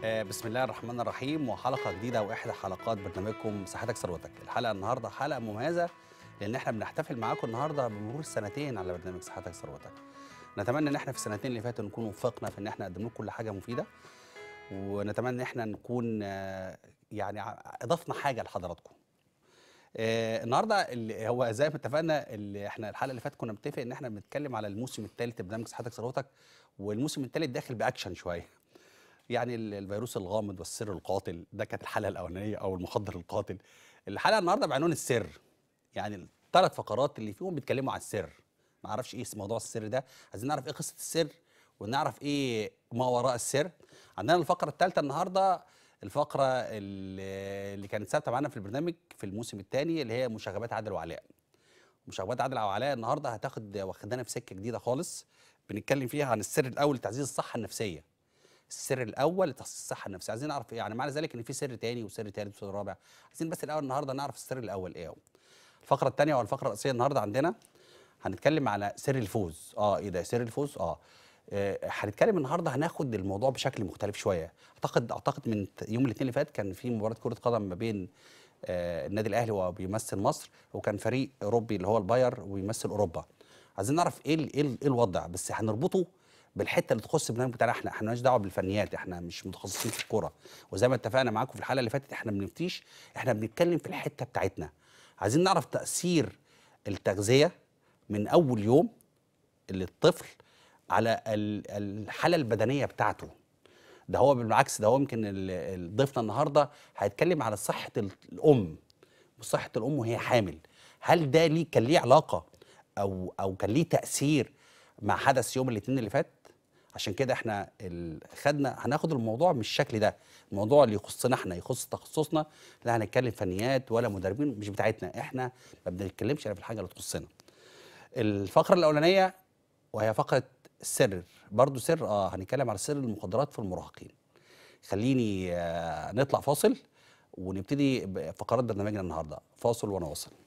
آه، بسم الله الرحمن الرحيم وحلقه جديده واحدى حلقات برنامجكم صحتك ثروتك الحلقه النهارده حلقه مميزه لان احنا بنحتفل معاكم النهارده بمرور سنتين على برنامج صحتك ثروتك نتمنى ان احنا في السنتين اللي فاتوا نكون وفقنا في ان احنا نقدم لكم كل حاجه مفيده ونتمنى ان احنا نكون آه، يعني ع- اضفنا حاجه لحضراتكم آه، النهارده اللي هو زي ما اتفقنا اللي احنا الحلقه اللي فاتت كنا بنتفق ان احنا بنتكلم على الموسم الثالث لبرنامج صحتك ثروتك والموسم الثالث داخل باكشن شويه يعني ال- الفيروس الغامض والسر القاتل ده كانت الحلقه الاولانيه او المخدر القاتل الحلقه النهارده بعنوان السر يعني الثلاث فقرات اللي فيهم بيتكلموا عن السر ما اعرفش ايه اسم موضوع السر ده عايزين نعرف ايه قصه السر ونعرف ايه ما وراء السر عندنا الفقره الثالثه النهارده الفقره اللي اللي كانت ثابته معانا في البرنامج في الموسم الثاني اللي هي مشاغبات عادل وعلاء مشاغبات عادل وعلاء النهارده هتاخد واخدانا في سكه جديده خالص بنتكلم فيها عن السر الاول لتعزيز الصحه النفسيه السر الاول لتخصيص الصحه النفسيه عايزين نعرف إيه؟ يعني معنى ذلك ان في سر تاني وسر تالت وسر رابع عايزين بس الاول النهارده نعرف السر الاول ايه هو الفقره الثانيه والفقره الرئيسيه النهارده عندنا هنتكلم على سر الفوز اه ايه ده سر الفوز اه آه، هنتكلم النهارده هناخد الموضوع بشكل مختلف شويه اعتقد اعتقد من ت- يوم الاثنين اللي فات كان في مباراه كره قدم ما بين آه، النادي الاهلي وبيمثل مصر وكان فريق اوروبي اللي هو الباير وبيمثل اوروبا عايزين نعرف ايه ال- ايه ال- إيه الوضع بس هنربطه بالحته اللي تخص البرنامج بتاعنا احنا احنا مالناش دعوه بالفنيات احنا مش متخصصين في الكوره وزي ما اتفقنا معاكم في الحلقه اللي فاتت احنا ما بنفتيش احنا بنتكلم في الحته بتاعتنا عايزين نعرف تاثير التغذيه من اول يوم للطفل على ال- الحاله البدنيه بتاعته ده هو بالعكس ده هو يمكن ال- ال- ضيفنا النهارده هيتكلم على صحه ال- الام وصحه الام وهي حامل هل ده ليه كان ليه علاقه او او كان ليه تاثير مع حدث يوم الاثنين اللي فات عشان كده احنا ال- خدنا هناخد الموضوع من الشكل ده الموضوع اللي يخصنا احنا يخص تخصصنا لا هنتكلم فنيات ولا مدربين مش بتاعتنا احنا ما بنتكلمش الا في الحاجه اللي تخصنا الفقره الاولانيه وهي فقره السر برضو سر اه هنتكلم على سر المخدرات في المراهقين خليني آه نطلع فاصل ونبتدي بفقرات برنامجنا النهارده فاصل ونواصل